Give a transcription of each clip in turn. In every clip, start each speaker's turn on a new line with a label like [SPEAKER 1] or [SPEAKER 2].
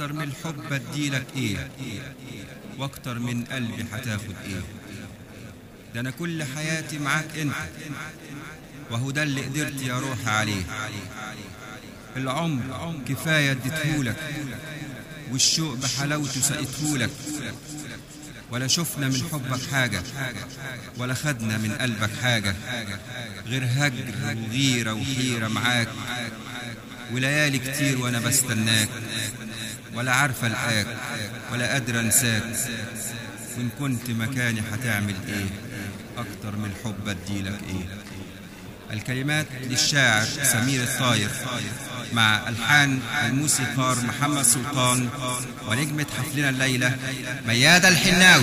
[SPEAKER 1] اكتر من الحب اديلك ايه واكتر من قلبي هتاخد ايه ده انا كل حياتي معاك انت وهو ده اللي قدرت يا روحي عليه العمر كفاية اديتهولك والشوق بحلاوته سقيتهولك ولا شفنا من حبك حاجة ولا خدنا من قلبك حاجة غير هجر وغيرة وحيرة معاك وليالي كتير وانا بستناك ولا عارفة القاك ولا قادرة انساك وان كنت مكاني هتعمل ايه اكتر من الحب اديلك ايه الكلمات للشاعر سمير الطاير مع ألحان الموسيقار محمد سلطان ونجمة حفلنا الليلة ميادة الحناوي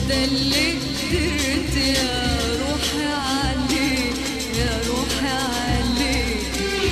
[SPEAKER 2] ده اللي قدرت يا روحي عليه يا روحي عليه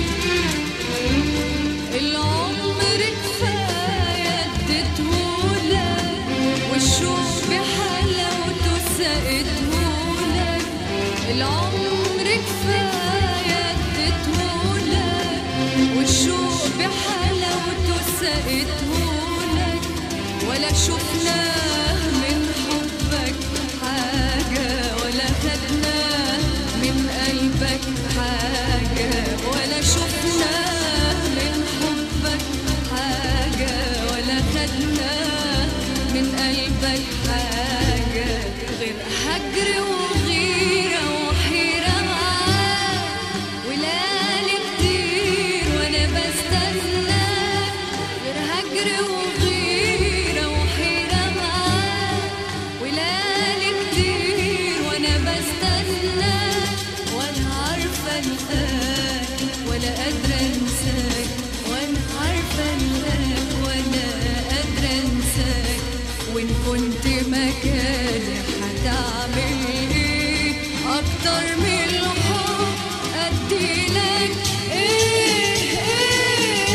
[SPEAKER 2] العمر كفاية اديتهولك والشوق بحلاوته سقيتهولك العمر كفاية اديتهولك والشوق بحلاوته سقيتهولك ولا شفناه من حبك حاجة ولا خدناه من قلبك حاجة ولا شفناه من حبك حاجة ولا خدناه من قلبك حاجة غير هجر وغيرة وحيرة معاك وليالي كتير وانا بستناك غير هجر وغيرة وحيرة معاك وليالي كتير وانا بستناك وانا عارفة الآن ولا قادرة انساك وانا عارفة الآن ولا قادرة انساك وان كنت مكاني هتعمل ايه اكتر من الحب اديلك ايه ايه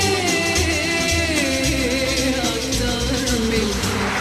[SPEAKER 2] ايه اكتر من الحب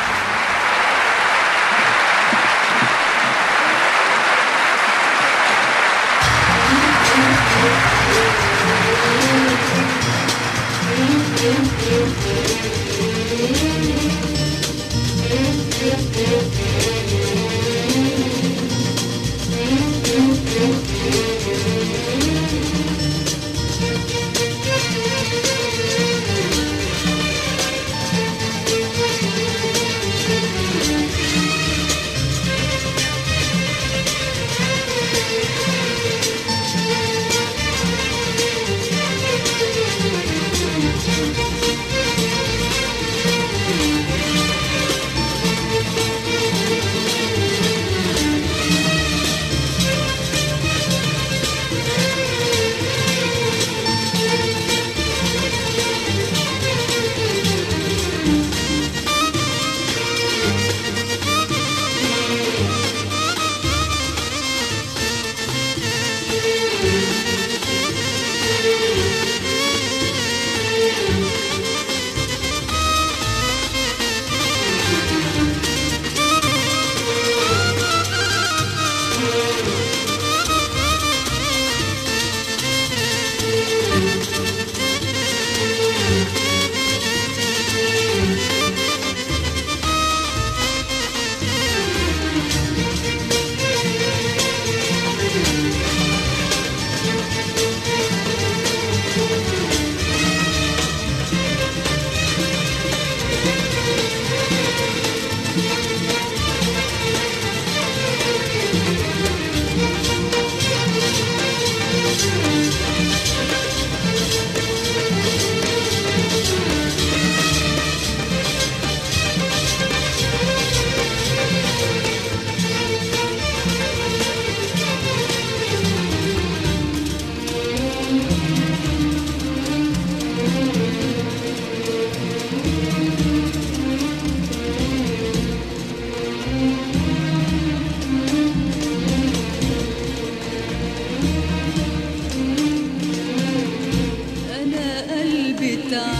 [SPEAKER 2] أنا قلبي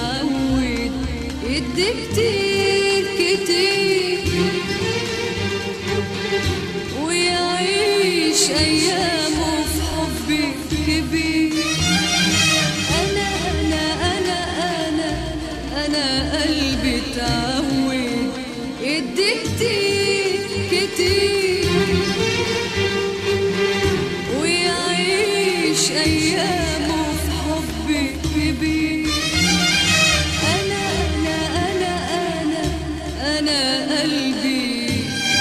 [SPEAKER 2] اتعود يدي كتير كتير ويعيش أيامه في حبي كبير أنا أنا أنا أنا أنا قلبي اتعود يدي كتير كتير ويعيش أيامه في حبي كبير أنا أنا أنا أنا أنا قلبي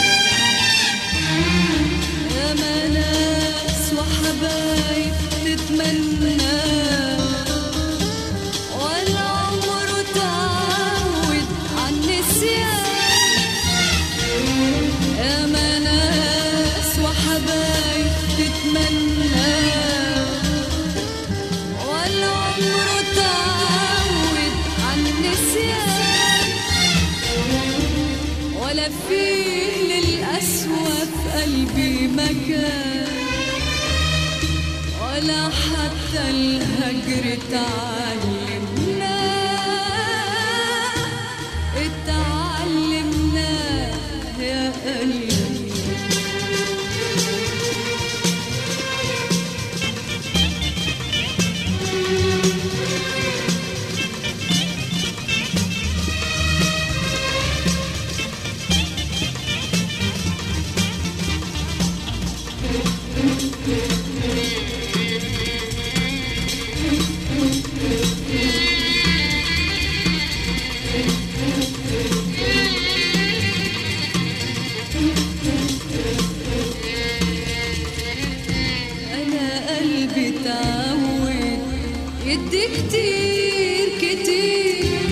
[SPEAKER 2] يا ما ناس وحبايب تتمنى ولا عمره تعود عن نسيان ولا فيه للقسوة في قلبي مكان ولا حتى الهجر تعلمنا اتعلمنا يا قلبي أنا قلبي تعود يدي كتير كتير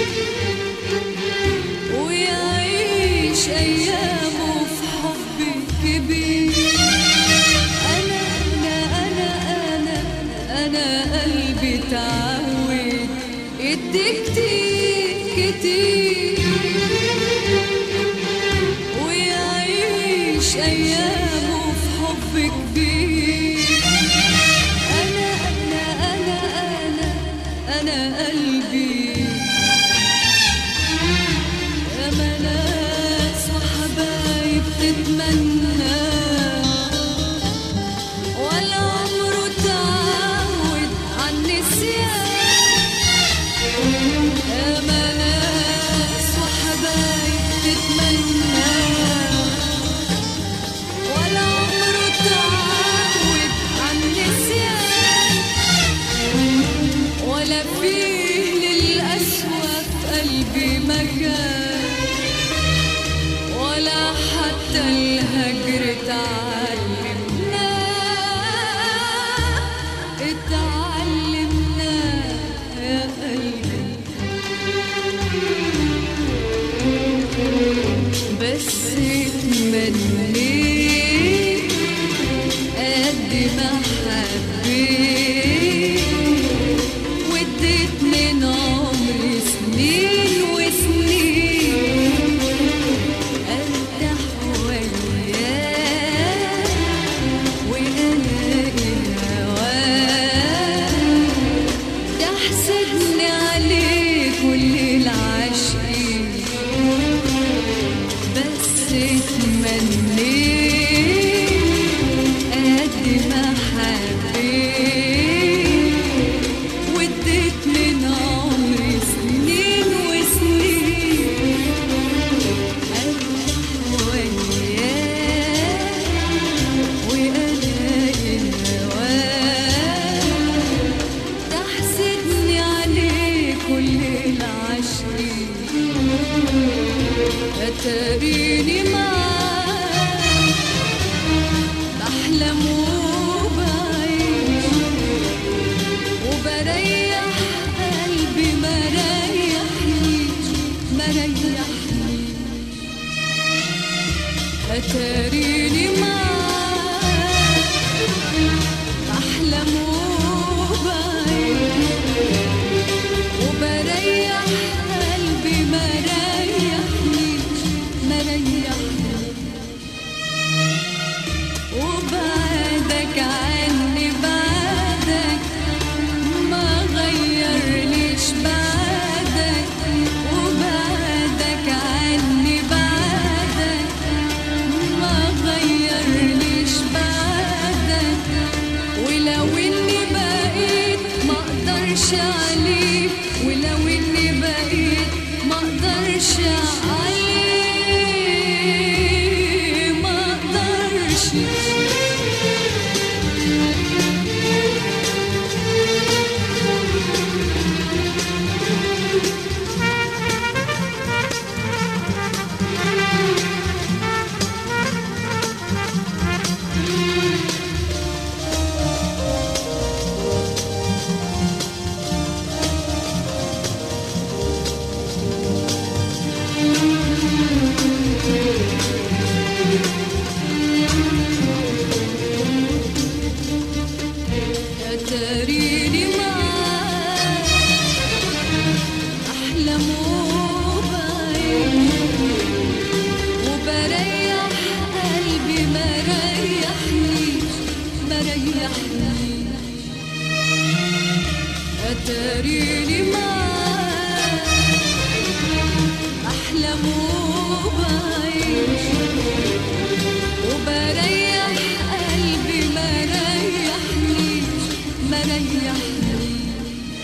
[SPEAKER 2] ويعيش أيامه في حب كبير أنا أنا أنا أنا أنا قلبي تعود يدي كتير كتير ويعيش أيامه في حب كبير أنا أنا أنا أنا أنا قلبي يا ناس وحبايب تتمنى ولا عمره تعود عن نسيان يا ناس وحبايب تتمنى ولا عمره تعود عن نسيان ولا فيه للقسوة في قلبي مكان ولا حتى الهجر تعلمنا اتعلمنا يا قلبي بس اتمنيت قد ما حبيت واديت من عمري سنين وسنين ارتاح وياك والاقي هواك تحسدني عليك كل العاشقين بس اتمنيت قد ما حبيت واديت من عمري سنين وسنين ارتاح وياك والاقي هواك تحسدني عليه كل العشرين اتريني معاك بحلم وبعيش وبريح قلبي ما ريحنيش ما ريحنيش اتريني معاك بحلم وبعيش وبريح قلبي ما ريحنيش ما ريحنيش وبعدك عني بعدك ما غيرنيش بعدك وبعدك عني بعدك ما غيرنيش بعدك ولو اني بقيت ما اقدرش عليك ولو اني بقيت ما اقدرش عليك واتاريني معاك احلم وبعيش وبريح قلبي ما ريحنيش ما ريحنيش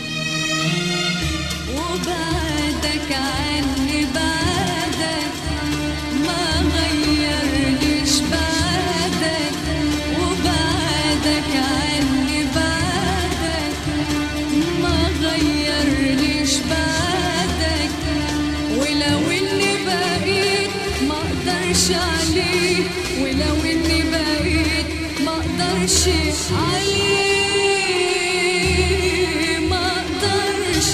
[SPEAKER 2] وبعدك عني بعدك ما غيرنيش بعدك وبعدك عني بعدك ما غيرنيش بعدك ولو اني بقيت ما اقدرش عليه ولو اني بقيت ما اقدرش عليه ما اقدرش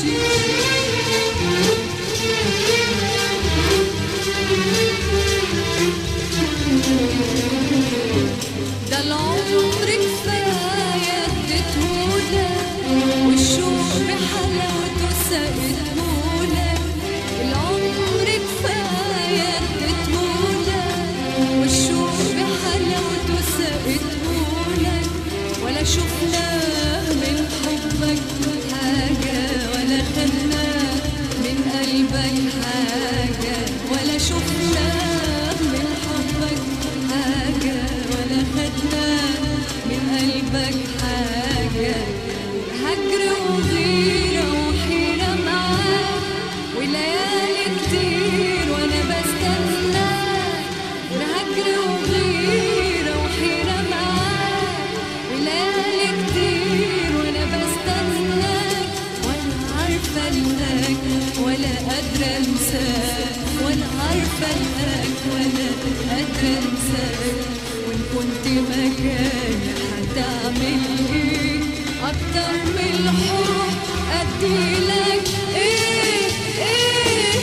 [SPEAKER 2] ده العمر كفاية اديتهولك والشوق بحلاوته سقيتهولك العمر كفاية اديتهولك والشوق بحلاوته سقيتهولك ولا شفناه من حبك حاجة ولا خدناه من قلبك حاجة ولا شفناه من حبك حاجة ولا خدناه من قلبك حاجة هجر وغيرة وحيرة معاك وليالي كتير وانا بستناك والهجر وغيرة وحيرة معاك وليالي كتير وانا بستناك وانا عارفة انك ولا قادرة انساك ولا عارفة انك ولا قادرة انساك وان كنت مكاني هتعمل ايه اكتر من الحب اديلك ايه ايه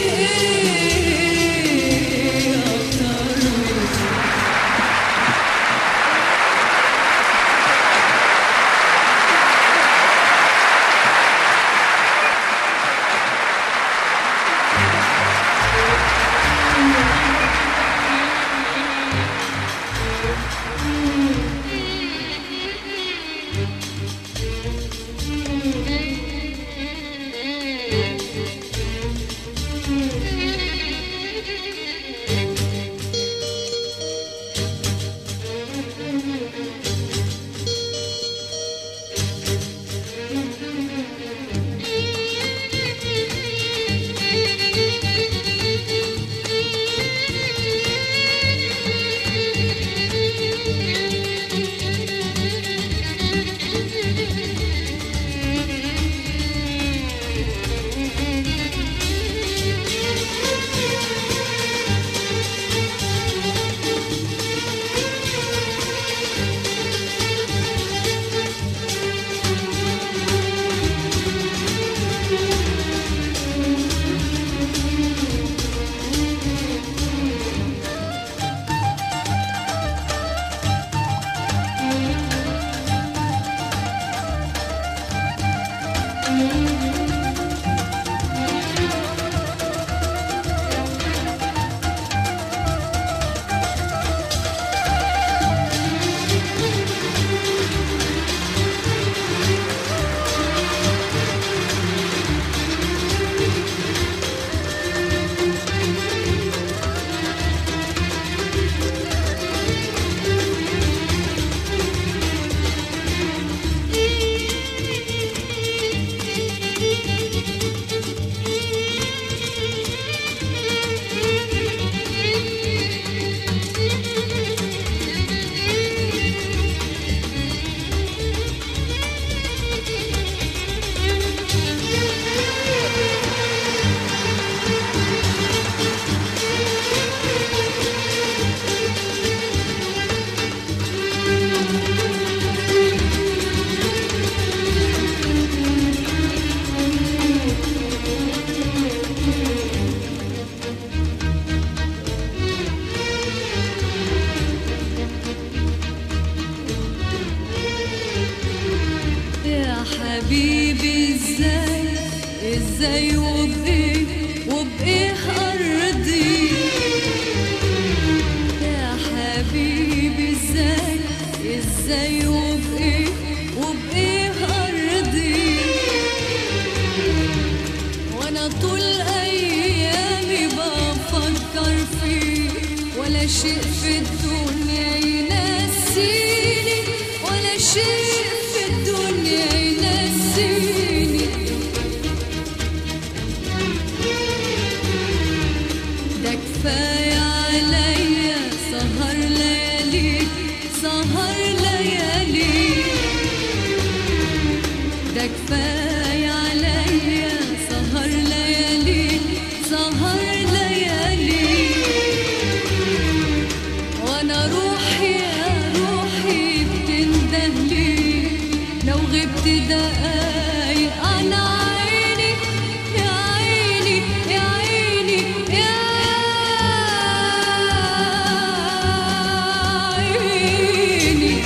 [SPEAKER 2] ايه اكتر من حبيبي ازاي ازاي وبايه وبايه ارضي يا حبيبي ازاي ازاي وبايه وبايه ارضي ولا شيء في الدنيا ينسيني ولا شيء في الدنيا ينسيني ده كفاية عليا سهر لياليك سهر لياليك ده كفاية عليا سهر لياليك سهر لياليك وانا روحي يا روحي بتندهلي لو غبت دقايق عن عيني يا عيني يا عيني يا عيني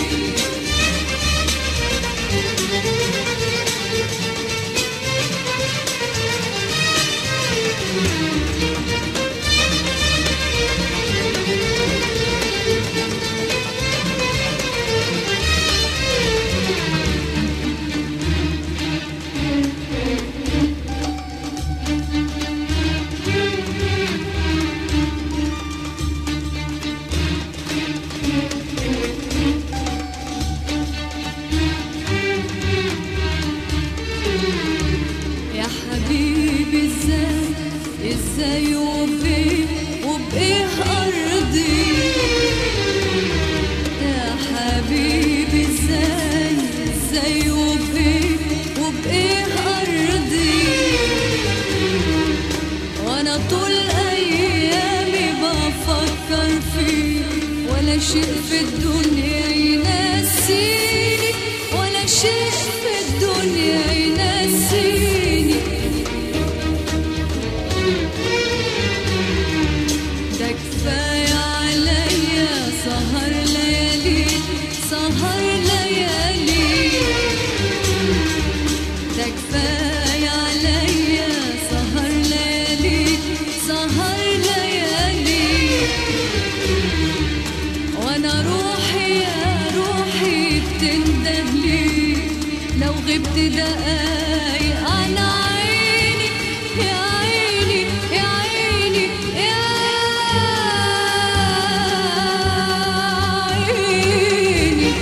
[SPEAKER 2] يا حبيبي ازاي ازاي وبايه وبايه ارضي يا حبيبي ازاي ازاي وبايه وبايه ارضي وانا طول ايامي بفكر فيك ولا شيء في الدنيا ينسيني ولا شيء في الدنيا ينسيني ده كفاية عليا سهر ليالي سهر ليالي ده كفاية عليا سهر ليالي سهر ليالي وانا روحي يا روحي بتندهلي لو غبت دقايق عن عيني يا عيني يا عيني يا عيني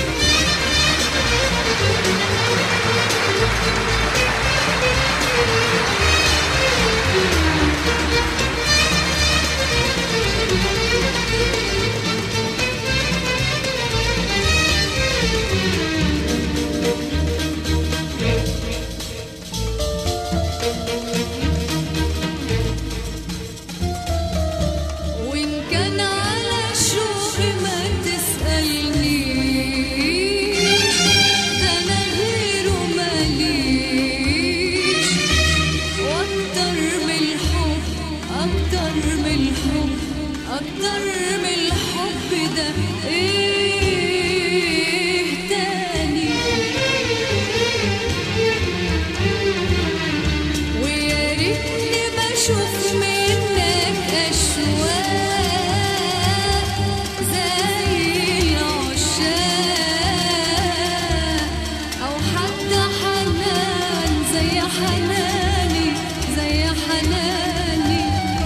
[SPEAKER 2] وإن كان على شوق ما تسألنيش ده أنا غيره ماليش وأكتر من الحب أكتر من الحب أكتر من الحب ده إيه تاني ويا ريتني بشوف منك أشواق زي العشاق أو حتى حنان زي حناني زي حناني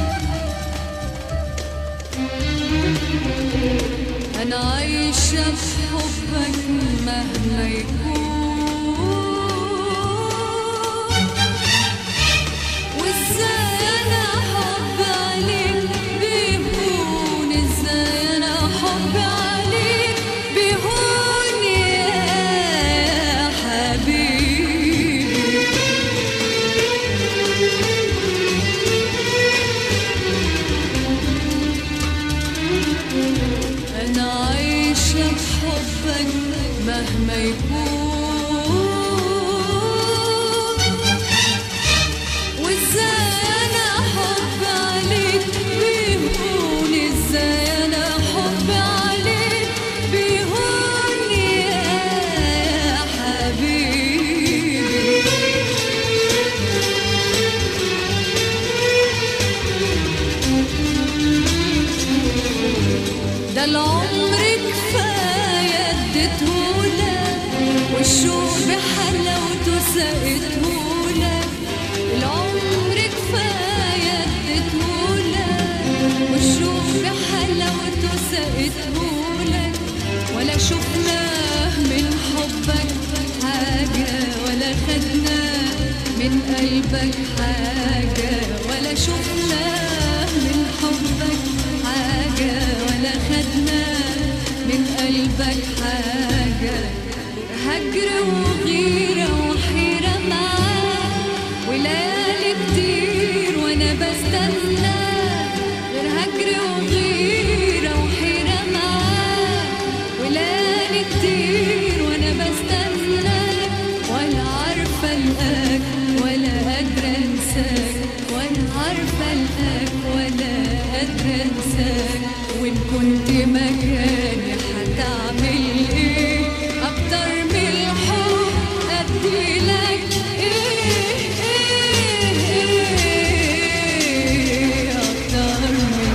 [SPEAKER 2] أنا عايشة في حبك مهما يكون وازاي انا حب عليك بيهون ازاي انا حب عليك بيهون يا حبيبي انا عايشه بحبك مهما يكون وازاي انا احب عليك بيهون ازاي انا احب عليك بيهون يا حبيبي ده العمر كفاية اديتهولك والشوق بحلاوته سقيتهولك العمر كفاية اديتهولك والشوق بحلاوته وسقتهولك ولا شفناه من حبك حاجة ولا خدنا من قلبك حاجة ولا شفناه من حبك حاجة ولا خدنا من قلبك حاجة هجر وغيرة وحيرة معاك وليالي كتير وانا بستنى غير هجر وغيرة وحيرة معاك وليالي كتير وانا بستنى ولا عارفة القاك ولا قادرة انساك ولا عارفة القاك ولا قادرة انساك وان كنت مكاني هتعمل ايه اكتر من الحب اديلك ايه ايه ايه اكتر من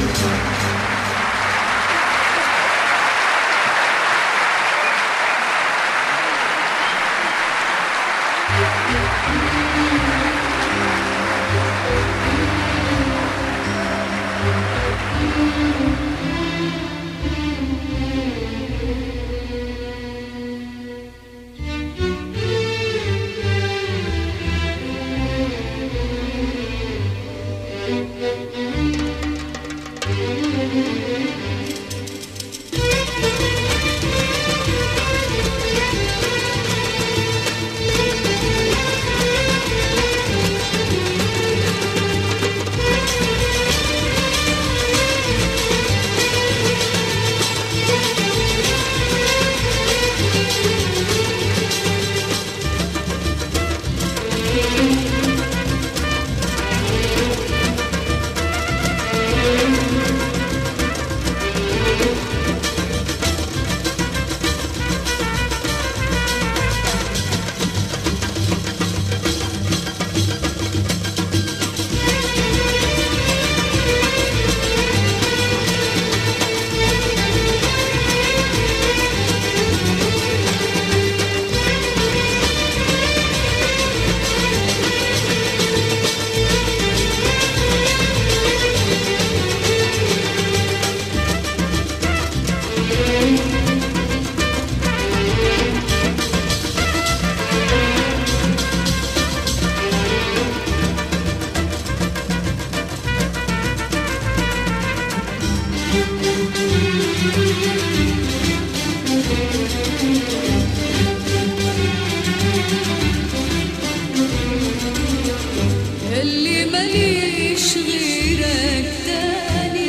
[SPEAKER 2] اللي ماليش غيرك تاني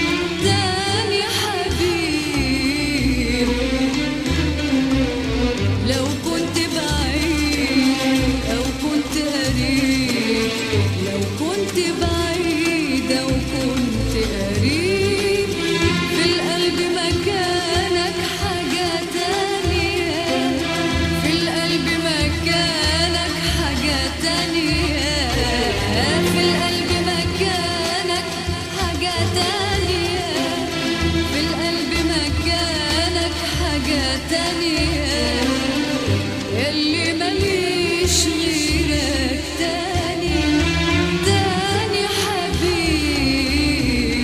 [SPEAKER 2] تاني حبيب لو كنت بعيد أو كنت قريب لو كنت بعيد أو كنت قريب في القلب مكانك حاجة تانية في القلب مكانك حاجة تانية في القلب مكانك حاجة تانية في القلب مكانك حاجة تانية اللي ماليش غيرك تاني تاني حبيب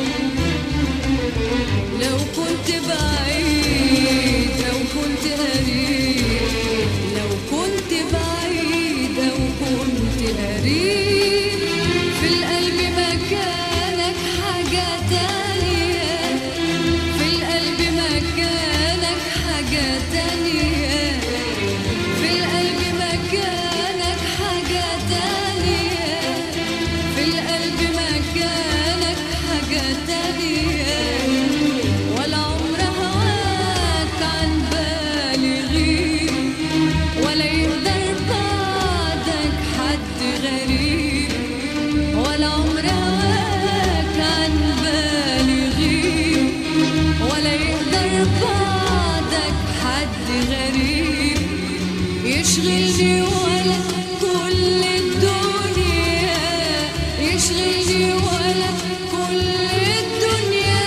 [SPEAKER 2] لو كنت بعيد لو كنت قريب لو كنت بعيد أو كنت قريب في القلب مكانك حاجة تانية في القلب مكانك حاجة تانية في القلب مكانك حاجة تانية في القلب مكانك حاجة تانية ولا عمر هواك عن بالي غيب ولا يقدر بعدك حد غريب ولا عمر هواك عن بالي غيب ولا يقدر بعدك حد غريب يشغلني ولا كل الدنيا يشغلني ولا كل الدنيا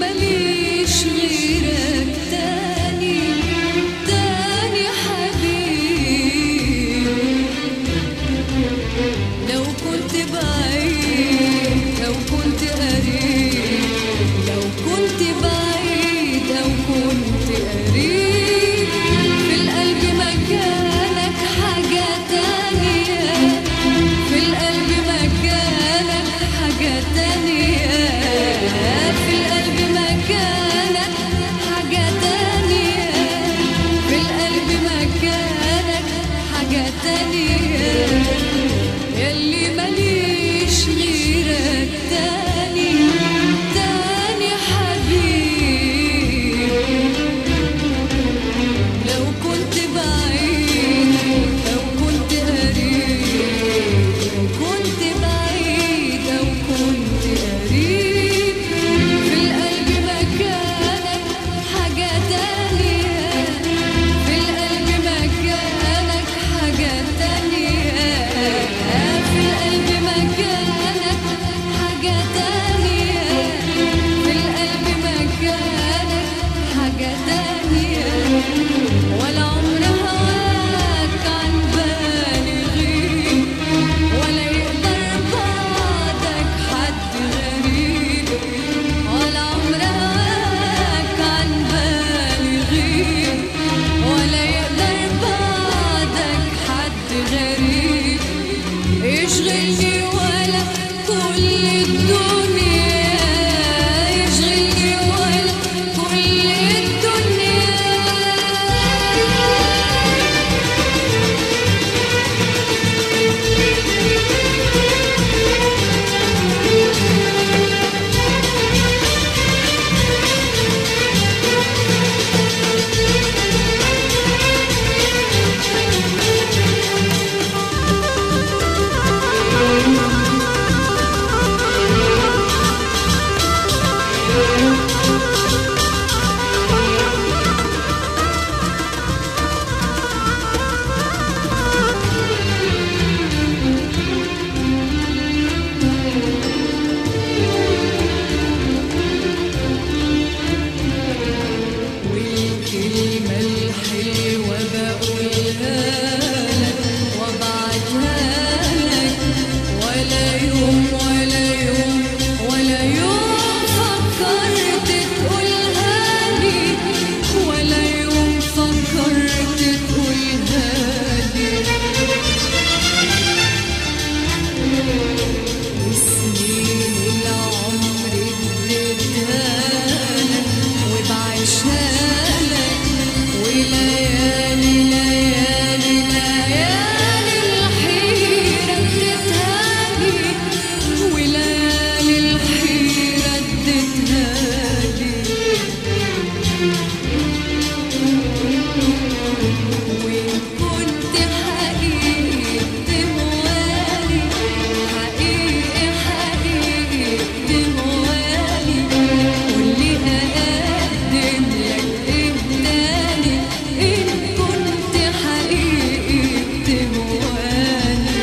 [SPEAKER 2] ماليش غيرك تاني تاني حبيب لو كنت بعيد لو كنت قريب لو كنت بعيد أو كنت قريب في القلب مكانك حاجة تانية في القلب مكانك حاجة تانية في القلب مكانك حاجة تانية في القلب مكانك حاجة تانية يلي ماليش غيرك تاني تاني حبيب لو كنت بعيد لو كنت قريب لو كنت بعيد أو كنت قريب في القلب مكانك حاجة تانية في القلب مكانك حاجة تانية في القلب مكانك حاجة تانية في القلب مكانك حاجة تانية ولا عمر هواك عن بالي غيب ولا يقدر بعدك حد غريب ولا عمر هواك عن بالي غيب ولا يقدر بعدك حد غريب يشغلني ولا كل الدنيا يشغلني ولا كل الدنيا والكلمة الحلوة بقولها لك وابعتها لك ولا يوم ولا يوم ولا يوم فكرت تقولها لي ولا يوم فكرت تقولها لي وسنين العمر اديتها لك وبعيشها لك وليالي ليالي ليالي الحيرة اديتها لي وليالي الحيرة اديتها لي وإن كنت حقيقي تهواني حقيقي حقيقي تهواني واللي أقدم لك إيه تاني إن كنت حقيقي تهواني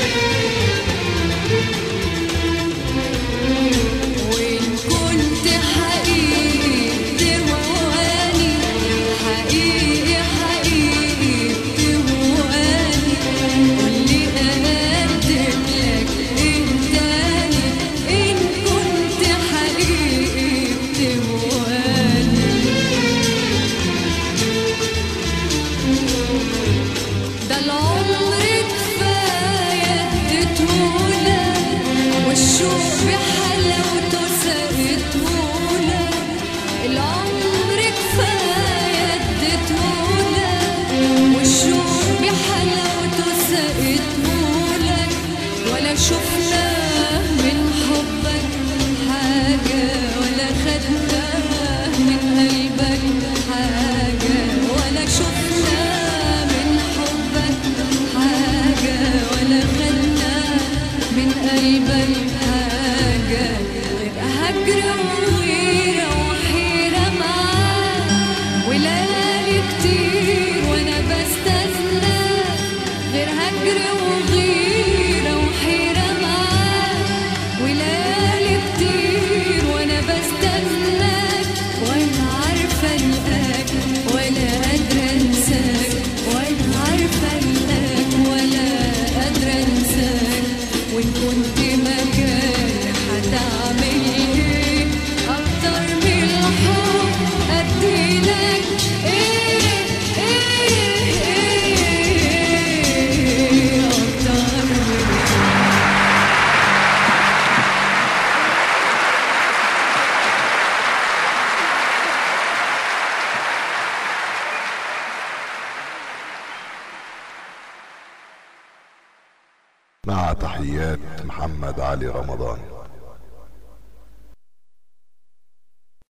[SPEAKER 2] وإن كنت حقيقي تهواني حقيقي حقيقي تهواني واللي أقدم لك إيه تاني إن كنت حقيقي تهواني ده العمر كفاية اديتهولك والشوق بحلاوته سقيتهولك العمر كفاية اديتهولك والشوق بحلاوته سقيتهولك ولا شفنا من حبك حاجة ولا خدنا من قلبك حاجة ولا شفنا من حبك حاجة ولا خدنا من قلبك حاجة غير هجر وغيرة وحيرة معاك وليالي كتير وانا بستنى غير هجر وغيرة وحيرة معاك وليالي كتير وانا بستنى مكان هتعمل ايه اكتر من الحب اديلك ايه ايه ايه اكتر من
[SPEAKER 3] مع تحيات محمد علي رمضان